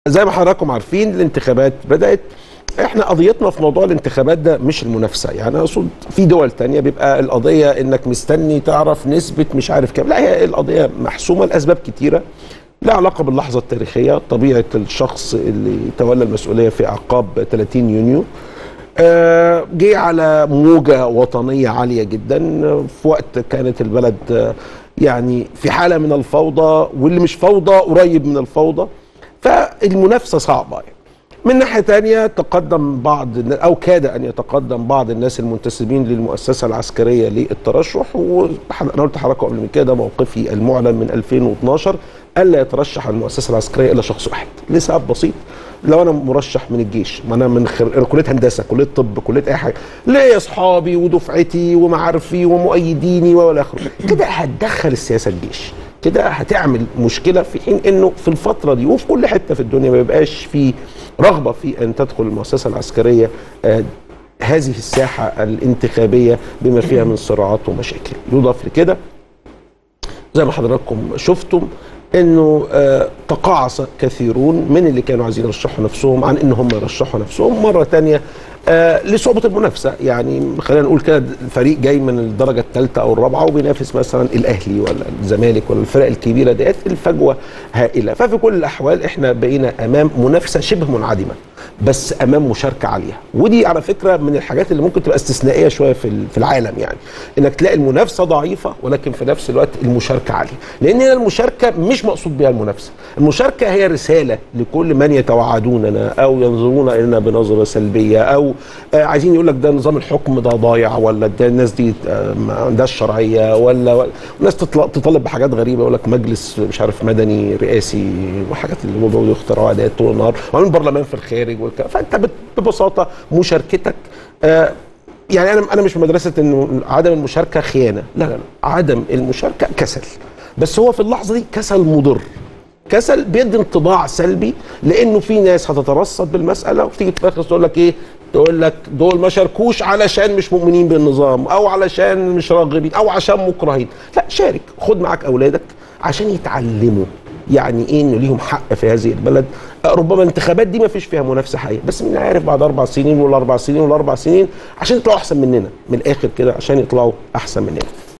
زي ما حضراتكم عارفين الانتخابات بدات احنا قضيتنا في موضوع الانتخابات ده مش المنافسه يعني اقصد في دول تانية بيبقى القضيه انك مستني تعرف نسبه مش عارف كام لا هي القضيه محسومه لاسباب كتيره لها علاقه باللحظه التاريخيه طبيعه الشخص اللي تولى المسؤوليه في اعقاب 30 يونيو آه، جه على موجة وطنية عالية جدا في وقت كانت البلد آه، يعني في حالة من الفوضى واللي مش فوضى قريب من الفوضى فالمنافسة صعبة يعني. من ناحية تانية تقدم بعض أو كاد أن يتقدم بعض الناس المنتسبين للمؤسسة العسكرية للترشح وأنا قلت لحضراتكم قبل من كده موقفي المعلن من 2012 ألا يترشح المؤسسة العسكرية إلا شخص واحد لسبب بسيط لو انا مرشح من الجيش ما انا من خر... كليه هندسه كليه طب كليه اي حاجه ليا اصحابي ودفعتي ومعارفي ومؤيديني والى اخره كده هتدخل السياسه الجيش كده هتعمل مشكله في حين انه في الفتره دي وفي كل حته في الدنيا ما بيبقاش في رغبه في ان تدخل المؤسسه العسكريه آه هذه الساحه الانتخابيه بما فيها من صراعات ومشاكل يضاف لكده زي ما حضراتكم شفتم انه آه تقاعس كثيرون من اللي كانوا عايزين يرشحوا نفسهم عن ان هم يرشحوا نفسهم مره تانية آه لصعوبه المنافسه يعني خلينا نقول كده فريق جاي من الدرجه الثالثه او الرابعه وبينافس مثلا الاهلي ولا الزمالك ولا الفرق الكبيره ديت الفجوه هائله ففي كل الاحوال احنا بقينا امام منافسه شبه منعدمه بس امام مشاركه عاليه ودي على فكره من الحاجات اللي ممكن تبقى استثنائيه شويه في في العالم يعني انك تلاقي المنافسه ضعيفه ولكن في نفس الوقت المشاركه عاليه لان المشاركه مش مقصود بها المنافسه المشاركه هي رساله لكل من يتوعدوننا او ينظرون الينا بنظره سلبيه او آه عايزين يقول لك ده نظام الحكم ده ضايع ولا ده الناس دي آه ما عندهاش شرعيه ولا, ولا ناس تطالب بحاجات غريبه يقول لك مجلس مش عارف مدني رئاسي وحاجات اللي بيقعدوا يخترعوها ديت طول النهار وعاملين برلمان في الخارج والكلام فانت ببساطه مشاركتك آه يعني انا انا مش في مدرسه انه عدم المشاركه خيانه لا لا لا عدم المشاركه كسل بس هو في اللحظه دي كسل مضر كسل بيدي انطباع سلبي لانه في ناس هتترصد بالمساله وتيجي في الاخر تقول لك ايه تقول لك دول ما شاركوش علشان مش مؤمنين بالنظام او علشان مش راغبين او عشان مكرهين لا شارك خد معاك اولادك عشان يتعلموا يعني ايه انه ليهم حق في هذه البلد ربما الانتخابات دي ما فيش فيها منافسه حقيقيه بس مين عارف بعد اربع سنين ولا اربع سنين ولا اربع سنين عشان يطلعوا احسن مننا من الاخر كده عشان يطلعوا احسن مننا